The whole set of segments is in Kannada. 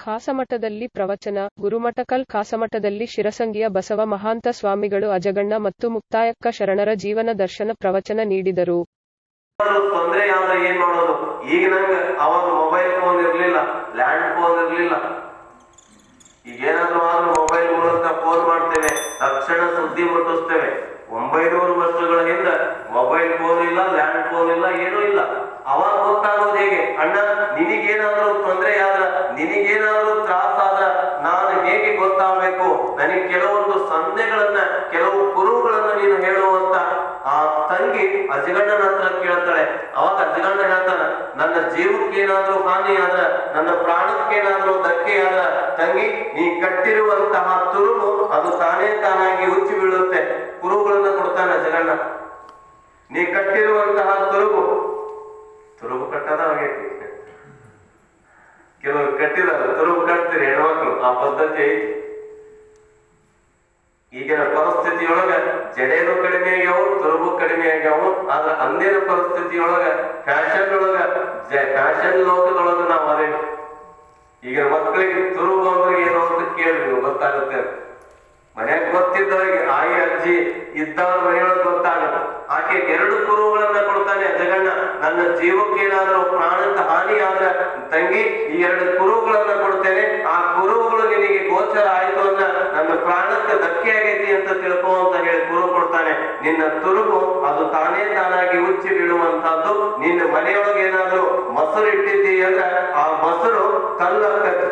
ಕಾಸಮಠದಲ್ಲಿ ಪ್ರವಚನ ಗುರುಮಠಕಲ್ ಕಾಸಮಠದಲ್ಲಿ ಶಿರಸಂಗಿಯ ಬಸವ ಮಹಾಂತ ಸ್ವಾಮಿಗಳು ಅಜಗಣ್ಣ ಮತ್ತು ಮುಕ್ತಾಯಕ್ಕ ಶರಣರ ಜೀವನ ದರ್ಶನ ಪ್ರವಚನ ನೀಡಿದರು ಏನಾದ್ರು ತೊಂದ್ರೆ ಆದ್ರೆ ಏನ್ ಮಾಡೋದು ಈಗ ನಂಗ ಅವಾಗ ಮೊಬೈಲ್ ಫೋನ್ ಇರ್ಲಿಲ್ಲ ಲ್ಯಾಂಡ್ ಫೋನ್ ಇರ್ಲಿಲ್ಲ ಈಗ ಏನಾದ್ರು ಆದ್ರೂ ಮೊಬೈಲ್ ಮೂಲಕ ಫೋನ್ ಮಾಡ್ತೇವೆ ತಕ್ಷಣ ಸುದ್ದಿ ಮುಟ್ಟಿಸ್ತೇವೆ ಒಂಬೈನೂರು ವರ್ಷಗಳ ಹಿಂದ ಮೊಬೈಲ್ ಫೋನ್ ಇಲ್ಲ ಲ್ಯಾಂಡ್ ಫೋನ್ ಇಲ್ಲ ಏನೂ ಇಲ್ಲ ಅವಾಗ ಗೊತ್ತಾಗೋದು ಹೇಗೆ ಅಣ್ಣ ನಿನಗೇನಾದ್ರೂ ತೊಂದರೆ ಆದ್ರ ನಿನಗೇನಾದ್ರೂ ತ್ರಾಸ ಆದ್ರ ನಾನು ಹೇಗೆ ಗೊತ್ತಾಗಬೇಕು ನನಗೆ ಕೆಲವೊಂದು ಸಂದೇಹಗಳನ್ನ ಕೆಲವು ಕುರುಹುಗಳನ್ನ ನೀನು ಹೇಳುವಂತ ಆ ತಂಗಿ ಅಜಗಣ್ಣನ ಹತ್ರ ಕೇಳ್ತಾಳೆ ಅವಾಗ ಅಜಗಣ್ಣ ಹೇಳ್ತಾನ ನನ್ನ ಜೀವಕ್ಕೆ ಏನಾದ್ರೂ ಹಾನಿ ಆದ್ರ ನನ್ನ ಪ್ರಾಣಕ್ಕೇನಾದ್ರೂ ಧಕ್ಕೆ ಆದ್ರ ತಂಗಿ ನೀ ಕಟ್ಟಿರುವಂತಹ ತುರುಬು ಅದು ತಾನೇ ತಾನಾಗಿ ಉಚ್ಚಿ ಬೀಳುತ್ತೆ ಕುರುಹುಗಳನ್ನ ಕೊಡ್ತಾನೆ ಅಜಗಣ್ಣ ನೀ ಕಟ್ಟಿರುವಂತಹ ತುರುಬು ತುರುಬು ಕಟ್ಟದ ಆಗೈತಿ ಕೆಲವರು ಕಟ್ಟಿದಾರ ತುರುಬು ಕಟ್ತೀರಿ ಹೆಣ್ಮಕ್ಳು ಆ ಪದ್ಧತಿ ಐತಿ ಈಗಿನ ಪರಿಸ್ಥಿತಿಯೊಳಗ ಜಡೆನೂ ಕಡಿಮೆ ಆಗ್ಯಾವು ತುರುಬು ಕಡಿಮೆ ಆಗ್ಯಾವು ಆದ್ರ ಅಂದಿನ ಪರಿಸ್ಥಿತಿಯೊಳಗ ಫ್ಯಾಷನ್ ಒಳಗ ಫ್ಯಾಷನ್ ಲೋಕದೊಳಗ ನಾವು ಅದೇವಿ ಈಗಿನ ಮಕ್ಕಳಿಗೆ ತುರುಬು ಅಂದ್ರೆ ಏನು ಅಂತ ಕೇಳಿ ನೀವು ಗೊತ್ತಾಗುತ್ತೆ ಮನ್ಯಾಗ ಗೊತ್ತಿದ್ದವರಿಗೆ ಆಯಿ ಅಜ್ಜಿ ಇದ್ದವ್ರ ಮನೆಯೊಳಗೆ ಗೊತ್ತಾಗಲ್ಲ ಆಕೆ ಎರಡು ಕುರುಗಳನ್ನ ಕೊಡ್ತಾನೆ ಅಜಗಣ್ಣ ನನ್ನ ಜೀವಕ್ಕೆ ಏನಾದ್ರೂ ಪ್ರಾಣಕ್ಕೆ ಹಾನಿ ಆದ್ರೆ ತಂಗಿ ಈ ಎರಡು ಕುರುಗಳನ್ನ ಕೊಡ್ತೇನೆ ಆ ಕುರುಗಳು ನಿನಗೆ ಗೋಚರ ಆಯ್ತು ಅಂದ್ರ ನನ್ನ ಪ್ರಾಣಕ್ಕೆ ಧಕ್ಕೆ ಆಗೈತಿ ಅಂತ ತಿಳ್ಕೊ ಅಂತ ಹೇಳಿ ಕುರು ಕೊಡ್ತಾನೆ ನಿನ್ನ ತುರುಬು ಅದು ತಾನೇ ತಾನಾಗಿ ಉಚ್ಚಿ ಬೀಳುವಂತಹದ್ದು ನಿನ್ನ ಮನೆಯೊಳಗೆ ಏನಾದ್ರೂ ಮೊಸರು ಇಟ್ಟಿದ್ದೀ ಅಂದ್ರೆ ಆ ಮೊಸರು ಕಲ್ಲಕ್ಕತ್ತೆ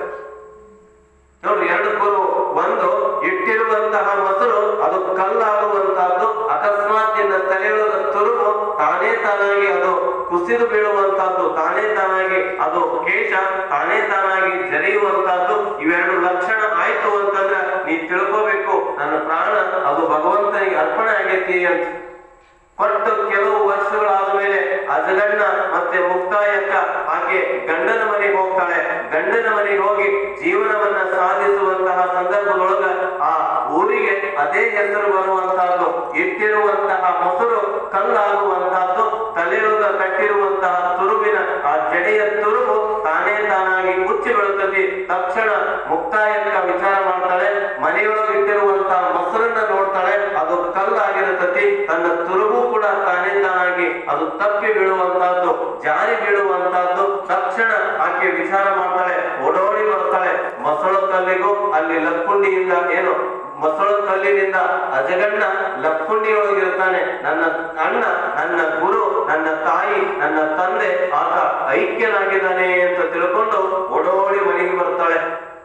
ನೋಡ್ರಿ ಎರಡು ಕುರು ಒಂದು ಇಟ್ಟಿರುವಂತಹ ಮೊಸರು ಅದು ಕಲ್ಲಾಗುವಂತಹದ್ದು ಅಕಸ್ಮಾತ್ ನಿನ್ನ ತಲೆಯೊಳಗ ತುರುಬು ತಾನೇ ತಾನಾಗಿ ಅದು ಕುಸಿದು ಬೀಳುವಂತಹದ್ದು ತಾನೇ ತಾನಾಗಿ ಅದು ಕೇಶ ತಾನೇ ತಾನಾಗಿ ಜರಿಯುವಂತಹದ್ದು ಇವೆರಡು ಲಕ್ಷಣ ಆಯ್ತು ಅಂತಂದ್ರ ನೀ ತಿಳ್ಕೋಬೇಕು ನನ್ನ ಪ್ರಾಣ ಅದು ಭಗವಂತನಿಗೆ ಅರ್ಪಣೆ ಆಗೈತಿ ಅಂತ ಕೊಟ್ಟು ಕೆಲವು ವರ್ಷಗಳಾದ ಮೇಲೆ ಅಜಗಣ್ಣ ಮತ್ತೆ ಮುಕ್ತಾಯಕ್ಕ ಆಕೆ ಗಂಡನ ಮನೆಗೆ ಹೋಗ್ತಾಳೆ ಗಂಡನ ಮನೆಗೆ ಹೋಗಿ ಜೀವನವನ್ನ ಸಾಧಿಸುವಂತಹ ಸಂದರ್ಭದೊಳಗ ಆ ಊರಿಗೆ ಅದೇ ಹೆಸರು ಬರುವಂತಹದ್ದು ಇಟ್ಟಿರುವಂತಹ ಮೊಸರು ಕಲ್ಲಾಗುವಂತಹದ್ದು ತಲೆಯೊಳಗ ಕಟ್ಟಿರುವಂತಹ ತುರುಬಿನ ಆ ಜಡೆಯ ತುರುಬು ತಾನೇ ತಾನಾಗಿ ಮುಚ್ಚಿ ಬೀಳುತ್ತದೆ ತಕ್ಷಣ ಮುಕ್ತಾಯಕ್ಕ ವಿಚಾರ ಮಾಡ್ತಾಳೆ ಮನೆಯೊಳಗೆ ಇಟ್ಟಿರುವಂತಹ ಮೊಸರನ್ನ ನೋಡ್ತಾಳೆ ಅದು ಕಲ್ಲಾಗಿರುತ್ತದೆ ತನ್ನ ತುರುಬು ಕೂಡ ತಾನೇ ತಾನಾಗಿ ಅದು ತಪ್ಪಿ ಬೀಳುವಂತಹದ್ದು ಜಾರಿ ಬೀಳುವಂತಹದ್ದು ತಕ್ಷಣ ಆಕೆ ವಿಚಾರ ಮಾಡ್ತಾಳೆ ಓಡೋಡಿ ಬರ್ತಾಳೆ ಮೊಸಳು ಕಲ್ಲಿಗೂ ಅಲ್ಲಿ ಲಕ್ಕುಂಡಿಯಿಂದ ಏನು ಮೊಸಳು ಕಲ್ಲಿನಿಂದ ಅಜಗಣ್ಣ ಲಕ್ಕುಂಡಿಯೊಳಗಿರ್ತಾನೆ ನನ್ನ ಅಣ್ಣ ನನ್ನ ಗುರು ನನ್ನ ತಾಯಿ ನನ್ನ ತಂದೆ ಆತ ಐಕ್ಯನಾಗಿದ್ದಾನೆ ಅಂತ ತಿಳ್ಕೊಂಡು ಓಡೋಡಿ ಮನೆಗೆ ಬರ್ತಾಳೆ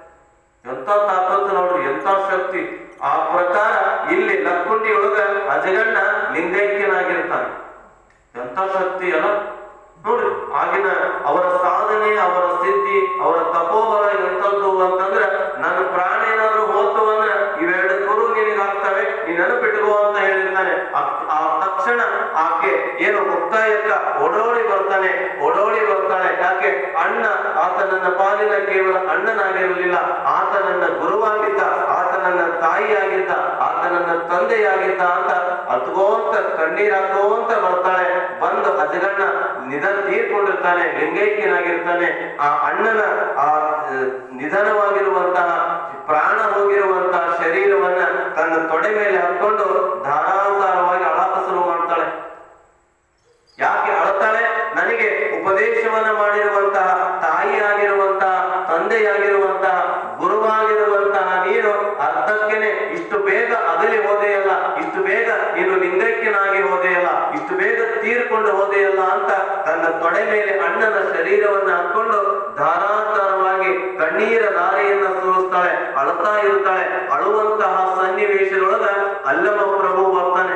ಎಂತ ತಾಕತ್ತು ನೋಡ್ರಿ ಎಂತ ಶಕ್ತಿ ಆ ಪ್ರಕಾರ ಇಲ್ಲಿ ಲಕ್ಕುಂಡಿ ಒಳಗ ಅಜಗಣ್ಣ ಲಿಂಗೈಕ್ಯನಾಗಿರ್ತಾನೆ ಎಂತ ಶಕ್ತಿ ಅಲ್ಲ ನೋಡ್ರಿ ಆಗಿನ ಅವರ ಸಾಧನೆ ಅವರ ಸಿದ್ಧಿ ಅವರ ತಪೋಬಲ ಎಂತದ್ದು ಅಂತಂದ್ರ ನನ್ನ ಪ್ರಾಣ ಏನಾದ್ರೂ ಹೋತು ಅಂದ್ರೆ ಇವೆರಡು ಕುರು ನಿನಗಾಗ್ತವೆ ನೀ ನೆನಪಿಟ್ಕೋ ಅಂತ ಹೇಳಿರ್ತಾನೆ ಆ- ಆ ತಕ್ಷಣ ಆಕೆ ಏನು ಮುಕ್ತಾಯಕ್ಕ ಓಡೋಡಿ ಬರ್ತಾನೆ ಓಡೋಡಿ ಬರ್ತಾಳೆ ಯಾಕೆ ಅಣ್ಣ ಆತ ನನ್ನ ಪಾಲಿನ ಕೇವಲ ಅಣ್ಣನಾಗಿರಲಿಲ್ಲ ಆತ ನನ್ನ ಗುರುವಾಗಿದ್ದ ಆತ ನನ್ನ ತಾಯಿಯಾಗಿದ್ದ ಆತ ನನ್ನ ತಂದೆಯಾಗಿದ್ದ ಅಂತ ಅತ್ಕೋಂತ ಕಣ್ಣೀರ್ ಹಾಕೋಂತ ಬರ್ತಾಳೆ ಬಂದು ಅಜಗಣ್ಣ ನಿಧನ ತೀರ್ಕೊಂಡಿರ್ತಾನೆ ಲಿಂಗೈಕ್ಯನಾಗಿರ್ತಾನೆ ಆ ಅಣ್ಣನ ಆ ಅಹ್, ನಿಧನವಾಗಿರುವಂತಹ ಪ್ರಾಣ ಹೋಗಿರುವಂತಹ ಶರೀರವನ್ನ ತನ್ನ ತೊಡೆ ಮೇಲೆ ಹಾಕೊಂಡು ಧಾರಾಧಾರವಾಗಿ ಅಳಾಕ ಶುರು ಮಾಡ್ತಾಳೆ ಯಾಕೆ ಅಳ್ತಾಳೆ ನನಗೆ ಉಪದೇಶವನ್ನ ಮಾಡಿರುವಂತಹ ತಾಯಿಯಾಗಿರುವಂತಹ ತಂದೆಯಾಗಿರುವಂತಹ ಗುರುವಾಗಿರುವಂತಹ ನೀನು ಅರ್ಧಕ್ಕೆನೆ ಇಷ್ಟು ಬೇಗ ಅಗಲಿ ಹೋದೆಯಲ್ಲ ಇಷ್ಟು ಬೇಗ ನೀನು ಲಿಂಗೈಕ್ಯನಾಗಿ ಹೋದೆಯಲ್ಲ ಇಷ್ಟು ಬೇಗ ತೀರ್ಕೊಂಡು ಹೋದೆಯಲ್ಲ ಅಂತ ತನ್ನ ತೊಡೆ ಮೇಲೆ ಅಣ್ಣನ ಶರೀರವನ್ನ ಹಾಕೊಂಡು ಧಾರಾಧಾರವಾಗಿ ಕಣ್ಣೀರ ಧಾರೆಯನ್ನ ಸುರಿಸ್ತಾಳೆ ಅಳ್ತಾ ಇರ್ತಾಳೆ ಅಳುವಂತಹ ಸನ್ನಿವೇಶದೊಳಗ ಅಲ್ಲಮ ಪ್ರಭು ಬರ್ತಾನೆ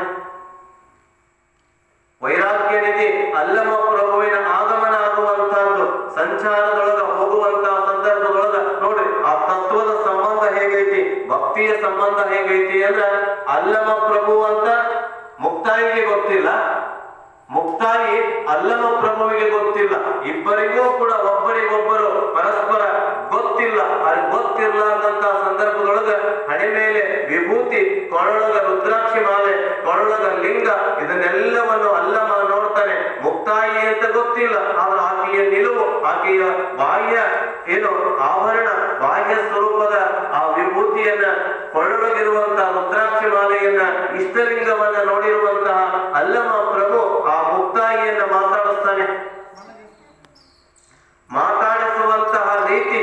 ವೈರಾಗ್ಯ ನಿಧಿ ಅಲ್ಲಮ ಪ್ರಭುವಿನ ಆಗಮನ ಆಗುವಂತಹದ್ದು ಸಂಚಾರದೊಳಗ ಹೋಗುವಂತಹ ಸಂದರ್ಭದೊಳಗ ನೋಡ್ರಿ ಆ ತತ್ವದ ಸಂಬಂಧ ಹೇಗೈತಿ ಭಕ್ತಿಯ ಸಂಬಂಧ ಹೇಗೈತಿ ಅಂದ್ರ ಅಲ್ಲಮ ಪ್ರಭು ಅಂತ ಮುಕ್ತಾಯಿಗೆ ಗೊತ್ತಿಲ್ಲ ಮುಕ್ತಾಯಿ ಅಲ್ಲಮ ಪ್ರಭುವಿಗೆ ಗೊತ್ತಿಲ್ಲ ಇಬ್ಬರಿಗೂ ಕೂಡ ಒಬ್ಬರಿಗೊಬ್ಬರು ಪರಸ್ಪರ ಗೊತ್ತಿಲ್ಲ ಅದು ಗೊತ್ತಿರ್ಲಾರ್ದಂತ ಸಂದರ್ಭದೊಳಗ ಹಣೆ ಮೇಲೆ ವಿಭೂತಿ ಕೊರಳೊಳಗ ರುದ್ರಾಕ್ಷಿ ಮಾಲೆ ಕೊರಳೊಳಗ ಲಿಂಗ ಇದನ್ನೆಲ್ಲವನ್ನು ಅಲ್ಲಮ ನೋಡ್ತಾನೆ ಮುಕ್ತಾಯಿ ಅಂತ ಗೊತ್ತಿಲ್ಲ ಆದ್ರೆ ಆಕೆಯ ನಿಲುವು ಆಕೆಯ ಬಾಹ್ಯ ಏನು ಆಭರಣ ಬಾಹ್ಯ ಸ್ವರೂಪದ ಆ ವಿಭೂತಿಯನ್ನ ಕೊಳ್ಳೊಳಗಿರುವಂತಹ ರುದ್ರಾಕ್ಷಿ ಮಾಲೆಯನ್ನ ಇಷ್ಟಲಿಂಗವನ್ನ ನೋಡಿರುವಂತಹ ಅಲ್ಲಮ ಪ್ರಭು ಆ ಮುಕ್ತಾಯಿಯನ್ನ ಮಾತಾಡಿಸ್ತಾನೆ ಮಾತಾಡಿಸುವಂತಹ ರೀತಿ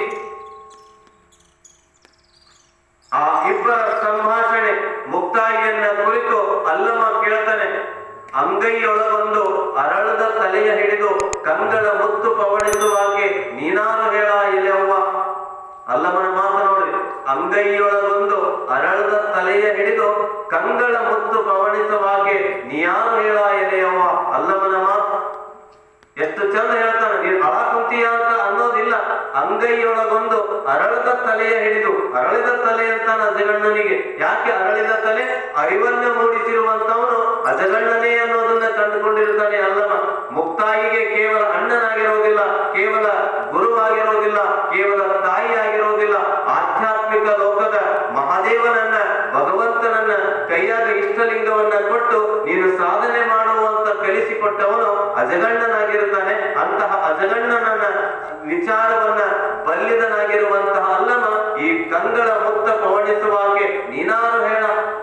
ಆ ಇಬ್ಬರ ಸಂಭಾಷಣೆ ಮುಕ್ತಾಯಿಯನ್ನ ಕುರಿತು ಅಲ್ಲಮ ಕೇಳ್ತಾನೆ ಅಂಗೈಯೊಳಗೊಂದು ಅರಳದ ತಲೆಯ ಹಿಡಿದು ಕಂಗಳ ಮುತ್ತು ಪವಣಿಸುವಾಗೆ ನೀನಾರು ಹೇಳ ಎಲೆಯವ್ವ ಅಲ್ಲಮನ ಮಾತು ನೋಡ್ರಿ ಅಂಗೈಯೊಳಗೊಂದು ಅರಳದ ತಲೆಯ ಹಿಡಿದು ಕಂಗಳ ಮುತ್ತು ಪವಣಿಸುವಾಗೆ ನೀಯಾರು ಹೇಳ ಎಲೆಯವ್ವ ಅಲ್ಲಮನ ಮಾತು ಎಷ್ಟು ಚಂದ ಹೇಳ್ತಾನೆ ನೀನ್ ಅಳ ಕುಂತೀಯ ಅಂತ ಅನ್ನೋದಿಲ್ಲ ಅಂಗೈಯೊಳಗೊಂದು ಅರಳದ ತಲೆಯ ಹಿಡಿದು ಅರಳಿದ ತಲೆ ಅಂತಾನ ಅಜಗಣ್ಣನಿಗೆ ಯಾಕೆ ಅರಳಿದ ತಲೆ ಅರಿವನ್ನ ಮೂಡಿಸಿರುವಂತವನು ಅಜಗಣ್ಣನೇ ಅನ್ನೋದನ್ನ ಕಂಡುಕೊಂಡಿರ್ತಾನೆ ಅಲ್ಲಮ ಮುಕ್ತಾಯಿಗೆ ಕೇವಲ ಅಣ್ಣನಾಗಿರೋದಿಲ್ಲ ಕೇವಲ ಗುರುವಾಗಿರೋದಿಲ್ಲ ಕೇವಲ ತಾಯಿಯಾಗಿರೋದಿಲ್ಲ ಆಧ್ಯಾತ್ಮಿಕ ಲೋಕದ ಮಹಾದೇವನನ್ನ ಭಗವಂತನನ್ನ ಕೈಯಾಗ ಇಷ್ಟಲಿಂಗವನ್ನ ಕೊಟ್ಟು ನೀನು ಸಾಧನೆ ಮಾಡುವಂತ ಕಲಿಸಿಕೊಟ್ಟವನು ಅಜಗಣ್ಣನಾಗಿರುತ್ತಾನೆ ಅಂತಹ ಅಜಗಣ್ಣನನ್ನ ವಿಚಾರವನ್ನ ಬಲ್ಲಿದನಾಗಿರುವಂತಹ ಅಲ್ಲಮ ಈ ಕಂಗಳ ಮುಕ್ತ ಪವಣಿಸುವಾಗೆ ನೀನಾರು ಹೇಳ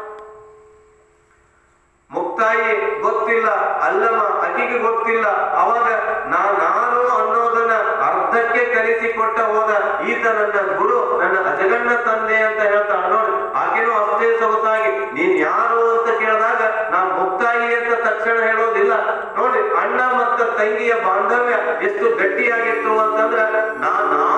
ಮುಕ್ತಾಯಿ ಗೊತ್ತಿಲ್ಲ ಅಲ್ಲಮ ಅಕಿಗೆ ಗೊತ್ತಿಲ್ಲ ಅವಾಗ ನಾನಾರು ಅನ್ನೋದನ್ನ ಅರ್ಧಕ್ಕೆ ಕಲಿಸಿಕೊಟ್ಟ ಹೋದ ಈತ ನನ್ನ ಗುರು ನನ್ನ ಅಜಗಣ್ಣ ತಂದೆ ಅಂತ ಹೇಳ್ತಾಳ ನೋಡಿ ಆಕೆನೂ ಅಷ್ಟೇ ಸೊಗಸಾಗಿ ನೀನ್ ಯಾರು ಅಂತ ಕೇಳಿದಾಗ ನಾ ಮುಕ್ತಾಯಿ ಅಂತ ತಕ್ಷಣ ಹೇಳೋದಿಲ್ಲ ನೋಡಿ ಅಣ್ಣ ಮತ್ತು ತಂಗಿಯ ಬಾಂಧವ್ಯ ಎಷ್ಟು ಗಟ್ಟಿಯಾಗಿತ್ತು ಅಂತಂದ್ರ ನಾ ನಾರು